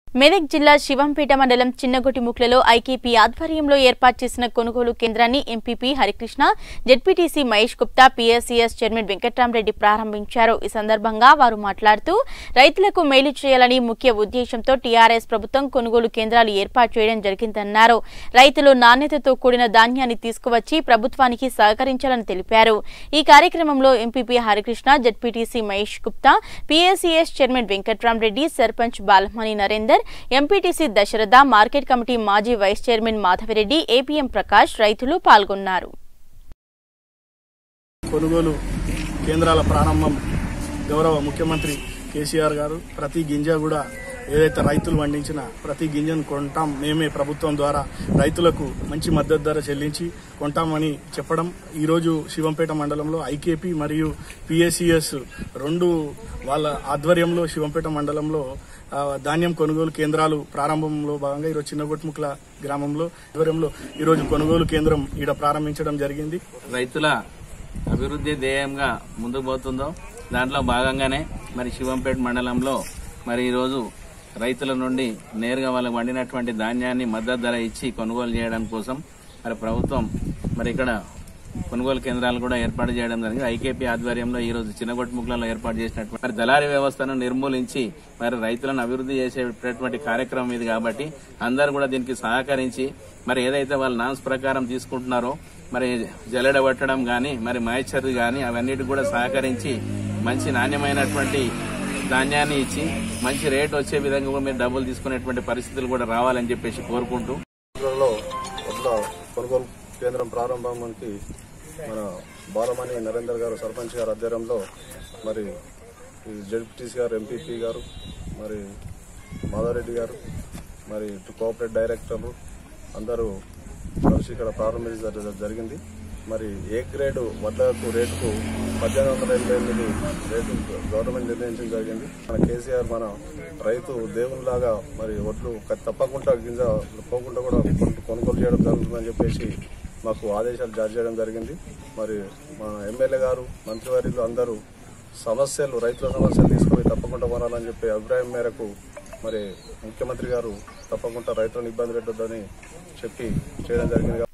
మెదక్ జిల్లా శివంపేట మండలం చిన్నగొట్టిముక్లలో ఐకేపీ ఆధ్వర్యంలో ఏర్పాటు చేసిన కొనుగోలు కేంద్రాన్ని MPP Harikrishna ZPTC Mahesh Gupta PSCS chairman Venkatramreddy ప్రారంభించారు ఈ సందర్భంగా వారు మాట్లాడుతూ రైతులకు మేలు చేయాలని ముఖ్య ఉద్దేశంతో టీఆర్ఎస్ ప్రభుత్వం కొనుగోలు కేంద్రాలు ఏర్పాటు చేయడం జరిగిందన్నారు రైతులు నాణ్యతతో కూడిన ధాన్యాన్ని తీసుకువచ్చి ప్రభుత్వానికి సహకరించాలని తెలిపారు ఈ కార్యక్రమంలో MPP Harikrishna ZPTC Mahesh Gupta PSCS chairman Venkatramreddy sarpanch Balamani Narender MPTC Dasharatha market committee మాజీ vice chairman Madhavireddy APM Prakash రైతులు పాల్గొన్నారు కొనుగోలు కేంద్రాల ప్రారంభం గౌరవ ముఖ్యమంత్రి కేసీఆర్ గారు ప్రతి గింజ కూడా ఏదైతే రైతులు పండించిన ప్రతి గింజను కొంటాం మేమే ప్రభుత్వం ద్వారా రైతులకు మంచి మద్దతు ధర చెల్లించి కొంటామని చెప్పడం ఈరోజు శివంపేట మండలంలో ఐకేపీ మరియు పిఎస్సిఎస్ రెండు వాళ్ళ ఆధ్వర్యంలో శివంపేట మండలంలో ఆ, ధాన్యం కొనుగోలు కేంద్రాలు ప్రారంభంలో భాగంగా ఈరోజు చిన్నగొట్టుముక్ల గ్రామంలో ఆధ్వర్యంలో ఈరోజు కొనుగోలు కేంద్రం ఈడ ప్రారంభించడం జరిగింది రైతుల అభివృద్ధి ధ్యేయంగా ముందుకు పోతుందో దాంట్లో భాగంగానే మరి శివంపేట మండలంలో మరి ఈరోజు రైతుల నుండి నేరుగా వాళ్ళకు వండినటువంటి ధాన్యాన్ని మద్దతు ధర ఇచ్చి కొనుగోలు చేయడం కోసం మరి ప్రభుత్వం మరి ఇక్కడ కొనుగోలు కేంద్రాలు కూడా ఏర్పాటు చేయడం జరిగింది ఐకేపీ ఆధ్వర్యంలో ఈ రోజు చిన్నగొట్టుముక్లలో ఏర్పాటు చేసినటువంటి మరి దళారీ వ్యవస్థను నిర్మూలించి మరి రైతులను అభివృద్ధి చేసేటటువంటి కార్యక్రమం ఇది కాబట్టి అందరూ కూడా దీనికి సహకరించి మరి ఏదైతే వాళ్ళు నామ్స్ ప్రకారం తీసుకుంటున్నారో మరి జల్లెడ పట్టడం గాని మరి మాయిశ్చర్ గాని అవన్నిటి కూడా సహకరించి మంచి నాణ్యమైనటువంటి ధాన్యాన్ని ఇచ్చి మంచి రేట్ వచ్చే విధంగా కూడా మీరు డబ్బులు తీసుకునేటువంటి పరిస్థితులు కూడా రావాలని చెప్పేసి కోరుకుంటూ లో వడ్ల కొనుగోలు కేంద్రం ప్రారంభానికి మన బాలమణి నరేందర్ గారు సర్పంచ్ గారు ఆధ్వర్యంలో మరి ఈ జడ్పీటీసీ గారు ఎంపీపీ గారు మరి మాధవరెడ్డి గారు మరి ఇటు కోఆపరేట్ డైరెక్టర్లు అందరూ కలిసి ఇక్కడ ప్రారంభించడం జరిగింది మరి ఏ గ్రేడ్ వడ్లకు రేటుకు పద్దెనిమిది వందల ఎనభై ఎనిమిది రేటు గవర్నమెంట్ నిర్ణయించడం జరిగింది మన కేసీఆర్ మన రైతు దేవునిలాగా మరి ఒడ్లు క- తప్పకుండా గింజ పోకుండా కూడా కొను- కొనుగోలు చేయడం జరుగుతుందని చెప్పేసి మాకు ఆదేశాలు జారీ చేయడం జరిగింది మరి మా ఎమ్మెల్యే గారు మంత్రివర్యులు అందరూ సమస్యలు రైతుల సమస్యలు తీసుకుపోయి తప్పకుండా కొనాలని చెప్పే అభిప్రాయం మేరకు మరి ముఖ్యమంత్రి గారు తప్పకుండా రైతులను ఇబ్బంది పెట్టొద్దని చెప్పి చేయడం జరిగింది